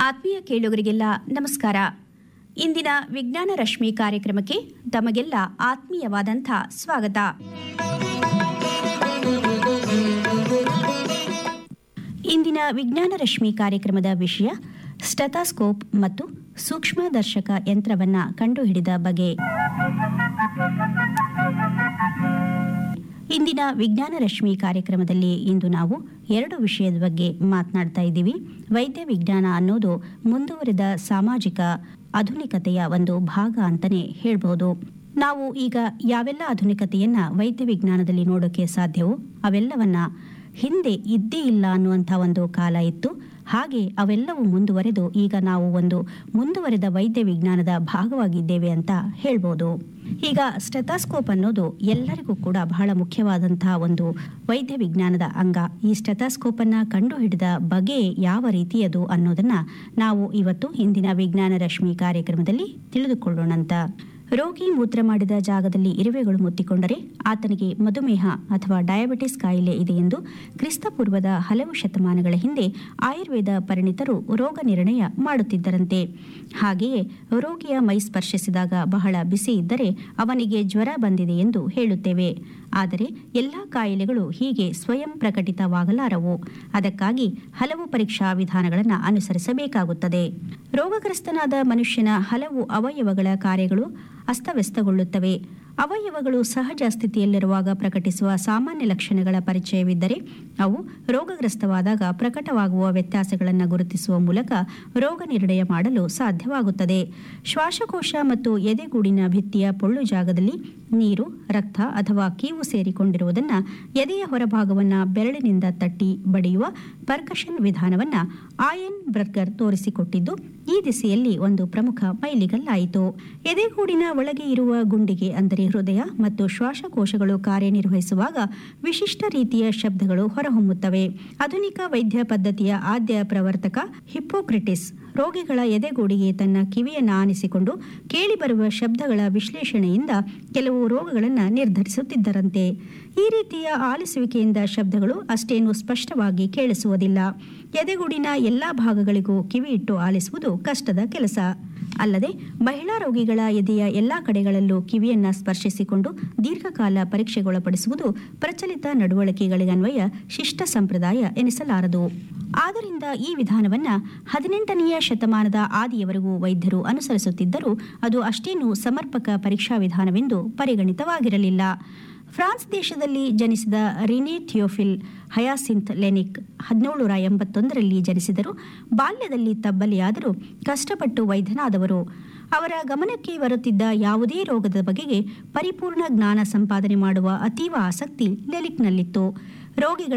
ಆತ್ಮೀಯ ಕೇಳುಗರಿಗೆಲ್ಲ ನಮಸ್ಕಾರ ಇಂದಿನ ವಿಜ್ಞಾನ ರಶ್ಮಿ ಕಾರ್ಯಕ್ರಮಕ್ಕೆ ತಮಗೆಲ್ಲ ಆತ್ಮೀಯವಾದಂಥ ಸ್ವಾಗತ ಇಂದಿನ ವಿಜ್ಞಾನ ರಶ್ಮಿ ಕಾರ್ಯಕ್ರಮದ ವಿಷಯ ಸ್ಟೆಥಾಸ್ಕೋಪ್ ಮತ್ತು ಸೂಕ್ಷ್ಮದರ್ಶಕ ಯಂತ್ರವನ್ನು ಕಂಡುಹಿಡಿದ ಬಗೆ ಇಂದಿನ ವಿಜ್ಞಾನ ರಶ್ಮಿ ಕಾರ್ಯಕ್ರಮದಲ್ಲಿ ಇಂದು ನಾವು ಎರಡು ವಿಷಯದ ಬಗ್ಗೆ ಮಾತನಾಡ್ತಾ ಇದ್ದೀವಿ ವೈದ್ಯ ವಿಜ್ಞಾನ ಅನ್ನೋದು ಮುಂದುವರಿದ ಸಾಮಾಜಿಕ ಆಧುನಿಕತೆಯ ಒಂದು ಭಾಗ ಅಂತಲೇ ಹೇಳ್ಬೋದು ನಾವು ಈಗ ಯಾವೆಲ್ಲ ಆಧುನಿಕತೆಯನ್ನ ವೈದ್ಯ ವಿಜ್ಞಾನದಲ್ಲಿ ನೋಡೋಕೆ ಸಾಧ್ಯವೋ ಅವೆಲ್ಲವನ್ನ ಹಿಂದೆ ಇದ್ದೇ ಇಲ್ಲ ಅನ್ನುವಂಥ ಒಂದು ಕಾಲ ಇತ್ತು ಹಾಗೆ ಅವೆಲ್ಲವೂ ಮುಂದುವರೆದು ಈಗ ನಾವು ಒಂದು ಮುಂದುವರೆದ ವೈದ್ಯ ವಿಜ್ಞಾನದ ಭಾಗವಾಗಿದ್ದೇವೆ ಅಂತ ಹೇಳ್ಬೋದು ಈಗ ಸ್ಟೆಥಾಸ್ಕೋಪ್ ಅನ್ನೋದು ಎಲ್ಲರಿಗೂ ಕೂಡ ಬಹಳ ಮುಖ್ಯವಾದಂತಹ ಒಂದು ವೈದ್ಯ ವಿಜ್ಞಾನದ ಅಂಗ ಈ ಸ್ಟೆಥಾಸ್ಕೋಪ್ ಅನ್ನ ಕಂಡುಹಿಡಿದ ಬಗೆ ಯಾವ ರೀತಿಯದು ಅನ್ನೋದನ್ನ ನಾವು ಇವತ್ತು ಇಂದಿನ ವಿಜ್ಞಾನ ರಶ್ಮಿ ಕಾರ್ಯಕ್ರಮದಲ್ಲಿ ತಿಳಿದುಕೊಳ್ಳೋಣಂತ ರೋಗಿ ಮೂತ್ರ ಮಾಡಿದ ಜಾಗದಲ್ಲಿ ಇರುವೆಗಳು ಮುತ್ತಿಕೊಂಡರೆ ಆತನಿಗೆ ಮಧುಮೇಹ ಅಥವಾ ಡಯಾಬಿಟಿಸ್ ಕಾಯಿಲೆ ಇದೆ ಎಂದು ಕ್ರಿಸ್ತಪೂರ್ವದ ಹಲವು ಶತಮಾನಗಳ ಹಿಂದೆ ಆಯುರ್ವೇದ ಪರಿಣಿತರು ರೋಗ ನಿರ್ಣಯ ಮಾಡುತ್ತಿದ್ದರಂತೆ ಹಾಗೆಯೇ ರೋಗಿಯ ಮೈ ಸ್ಪರ್ಶಿಸಿದಾಗ ಬಹಳ ಬಿಸಿ ಇದ್ದರೆ ಅವನಿಗೆ ಜ್ವರ ಬಂದಿದೆ ಎಂದು ಹೇಳುತ್ತೇವೆ ಆದರೆ ಎಲ್ಲ ಕಾಯಿಲೆಗಳು ಹೀಗೆ ಸ್ವಯಂ ಪ್ರಕಟಿತವಾಗಲಾರವು ಅದಕ್ಕಾಗಿ ಹಲವು ಪರೀಕ್ಷಾ ವಿಧಾನಗಳನ್ನು ಅನುಸರಿಸಬೇಕಾಗುತ್ತದೆ ರೋಗಗ್ರಸ್ತನಾದ ಮನುಷ್ಯನ ಹಲವು ಅವಯವಗಳ ಕಾರ್ಯಗಳು ಅಸ್ತವ್ಯಸ್ತಗೊಳ್ಳುತ್ತವೆ ಅವಯವಗಳು ಸಹಜ ಸ್ಥಿತಿಯಲ್ಲಿರುವಾಗ ಪ್ರಕಟಿಸುವ ಸಾಮಾನ್ಯ ಲಕ್ಷಣಗಳ ಪರಿಚಯವಿದ್ದರೆ ಅವು ರೋಗಗ್ರಸ್ತವಾದಾಗ ಪ್ರಕಟವಾಗುವ ವ್ಯತ್ಯಾಸಗಳನ್ನು ಗುರುತಿಸುವ ಮೂಲಕ ರೋಗ ನಿರ್ಣಯ ಮಾಡಲು ಸಾಧ್ಯವಾಗುತ್ತದೆ ಶ್ವಾಸಕೋಶ ಮತ್ತು ಎದೆಗೂಡಿನ ಭಿತ್ತಿಯ ಪೊಳ್ಳು ಜಾಗದಲ್ಲಿ ನೀರು ರಕ್ತ ಅಥವಾ ಕೀವು ಸೇರಿಕೊಂಡಿರುವುದನ್ನು ಎದೆಯ ಹೊರಭಾಗವನ್ನು ಬೆರಳಿನಿಂದ ತಟ್ಟಿ ಬಡಿಯುವ ಪರ್ಕಷನ್ ವಿಧಾನವನ್ನು ಆಯನ್ ಬರ್ಗರ್ ತೋರಿಸಿಕೊಟ್ಟಿದ್ದು ಈ ದಿಸೆಯಲ್ಲಿ ಒಂದು ಪ್ರಮುಖ ಮೈಲಿಗಲ್ಲಾಯಿತು ಎದೆಗೂಡಿನ ಒಳಗೆ ಇರುವ ಗುಂಡಿಗೆ ಅಂದರೆ ಹೃದಯ ಮತ್ತು ಶ್ವಾಸಕೋಶಗಳು ಕಾರ್ಯನಿರ್ವಹಿಸುವಾಗ ವಿಶಿಷ್ಟ ರೀತಿಯ ಶಬ್ದಗಳು ಹೊರಹೊಮ್ಮುತ್ತವೆ ಆಧುನಿಕ ವೈದ್ಯ ಪದ್ಧತಿಯ ಆದ್ಯ ಪ್ರವರ್ತಕ ಹಿಪ್ಪೋಕ್ರಿಟಿಸ್ ರೋಗಿಗಳ ಎದೆಗೂಡಿಗೆ ತನ್ನ ಕಿವಿಯನ್ನು ಆನಿಸಿಕೊಂಡು ಕೇಳಿಬರುವ ಶಬ್ದಗಳ ವಿಶ್ಲೇಷಣೆಯಿಂದ ಕೆಲವು ರೋಗಗಳನ್ನು ನಿರ್ಧರಿಸುತ್ತಿದ್ದರಂತೆ ಈ ರೀತಿಯ ಆಲಿಸುವಿಕೆಯಿಂದ ಶಬ್ದಗಳು ಅಷ್ಟೇನು ಸ್ಪಷ್ಟವಾಗಿ ಕೇಳಿಸುವುದಿಲ್ಲ ಎದೆಗೂಡಿನ ಎಲ್ಲಾ ಭಾಗಗಳಿಗೂ ಕಿವಿ ಇಟ್ಟು ಆಲಿಸುವುದು ಕಷ್ಟದ ಕೆಲಸ ಅಲ್ಲದೆ ಮಹಿಳಾ ರೋಗಿಗಳ ಎದೆಯ ಎಲ್ಲಾ ಕಡೆಗಳಲ್ಲೂ ಕಿವಿಯನ್ನ ಸ್ಪರ್ಶಿಸಿಕೊಂಡು ದೀರ್ಘಕಾಲ ಪರೀಕ್ಷೆಗೊಳಪಡಿಸುವುದು ಪ್ರಚಲಿತ ನಡವಳಿಕೆಗಳಿಗನ್ವಯ ಶಿಷ್ಟ ಸಂಪ್ರದಾಯ ಎನಿಸಲಾರದು ಆದ್ದರಿಂದ ಈ ವಿಧಾನವನ್ನ ಹದಿನೆಂಟನೆಯ ಶತಮಾನದ ಆದಿಯವರೆಗೂ ವೈದ್ಯರು ಅನುಸರಿಸುತ್ತಿದ್ದರೂ ಅದು ಅಷ್ಟೇನು ಸಮರ್ಪಕ ಪರೀಕ್ಷಾ ವಿಧಾನವೆಂದು ಪರಿಗಣಿತವಾಗಿರಲಿಲ್ಲ ಫ್ರಾನ್ಸ್ ದೇಶದಲ್ಲಿ ಜನಿಸಿದ ರಿನೇ ಥಿಯೋಫಿಲ್ ಹಯಾಸಿಂತ್ ಲೆನಿಕ್ ಹದಿನೇಳುನೂರ ಎಂಬತ್ತೊಂದರಲ್ಲಿ ಜನಿಸಿದರು ಬಾಲ್ಯದಲ್ಲಿ ತಬ್ಬಲಿಯಾದರೂ ಕಷ್ಟಪಟ್ಟು ವೈದ್ಯನಾದವರು ಅವರ ಗಮನಕ್ಕೆ ಬರುತ್ತಿದ್ದ ಯಾವುದೇ ರೋಗದ ಬಗೆಗೆ ಪರಿಪೂರ್ಣ ಜ್ಞಾನ ಸಂಪಾದನೆ ಮಾಡುವ ಅತೀವ ಆಸಕ್ತಿ ಲೆಲಿಕ್ನಲ್ಲಿತ್ತು ರೋಗಿಗಳ